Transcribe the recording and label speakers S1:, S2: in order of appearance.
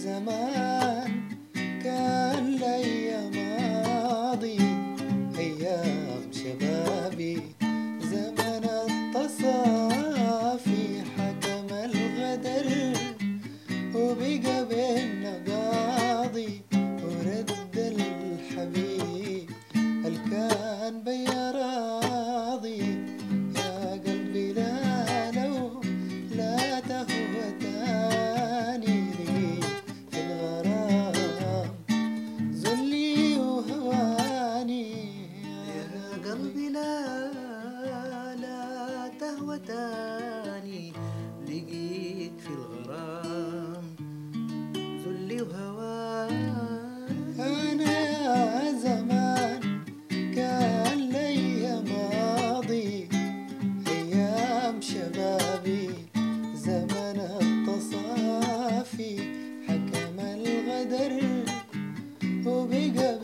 S1: زمان كان لي ماضي أيام شبابي زمن التصافي حكم الغدر وبقى بينا قاضي ورد الحبيب الكان بيا راضي يا قلبي لا لو لا تهوى تاني لي في الغرام ذلي وهواني
S2: يا قلبي لا لا تهوى تاني لقيت في الغرام ذلي وهواني
S1: أنا يا زمان كان لي ماضي أيام شبابي زمن التصافي حكم الغدر وبقى